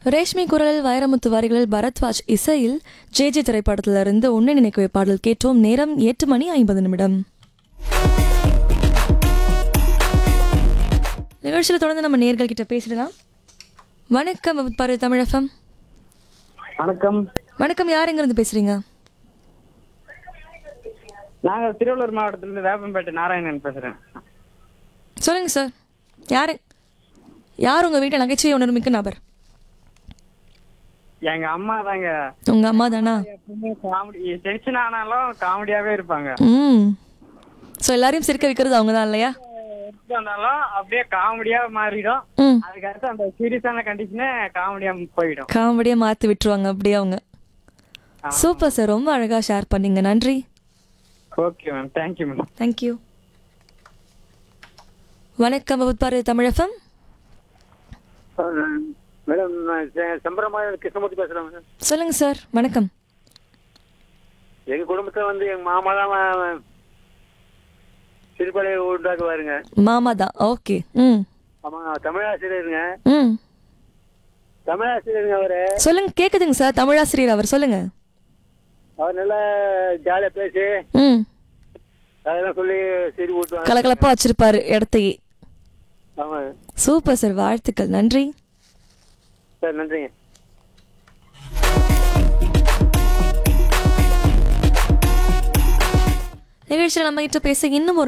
ரேஷ்மி குரலில் வைரமுத்து வரிகளில் பரத்வாஜ் இசையில் ஜே ஜே திரைப்படத்திலிருந்து உன்னை நினைக்கவே பாடல் கேட்டோம் நேரம் எட்டு மணி ஐம்பது நிமிடம் நிகழ்ச்சியில் தொடர்ந்து நம்ம நேர்கள் கிட்ட பேசிடலாம் வணக்கம் பாரு தமிழகம் வணக்கம் வணக்கம் யார் எங்கிருந்து பேசுறீங்க நாங்க திருவள்ளூர் மாவட்டத்திலிருந்து வேப்பம்பேட்டை நாராயணன் பேசுறேன் சொல்லுங்க சார் யாரு யார் உங்க வீட்டில் நகைச்சுவை உணர்மிக்க நபர் எங்க அம்மா தாங்க உங்க அம்மா தானா எப்பவுமே காமெடி டென்ஷன் ஆனாலும் காமெடியாவே இருப்பாங்க ம் ஸோ எல்லாரையும் சிரிக்க வைக்கிறது அவங்க தான் இல்லையா எடுத்து வந்தாலும் அப்படியே காமெடியா மாறிடும் ம் அதுக்கடுத்து அந்த சீரியஸான கண்டிஷனே காமெடியா போயிடும் காமெடியாக மாற்றி விட்டுருவாங்க அப்படியே அவங்க சூப்பர் சார் ரொம்ப அழகாக ஷேர் பண்ணீங்க நன்றி okay ma'am thank you ma'am thank you வணக்கம் பாரு தமிழகம் மேடம் சம்பரமா கிருஷ்ணமூர்த்தி பேசுறேன் மேடம் சொல்லுங்க சார் வணக்கம் எங்க குடும்பத்துல வந்து எங்க மாமா தான் சிறுபலையை உண்டாக்குவாருங்க மாமா தான் ஓகே ம் ஆமா தமிழாசிரியருங்க ம் தமிழாசிரியருங்க அவரு சொல்லுங்க கேக்குதுங்க சார் தமிழாசிரியர் அவர் சொல்லுங்க அவர் நல்லா ஜாலியா பேசி ம் அதெல்லாம் சொல்லி சரி ஊட்டுவாங்க கலகலப்பாக வச்சிருப்பாரு இடத்தையே ஆமா சூப்பர் சார் வாழ்த்துக்கள் நன்றி சார் நன்றிங்க நிகழ்ச்சியில் நம்ம கிட்ட பேச இன்னும் ஒரு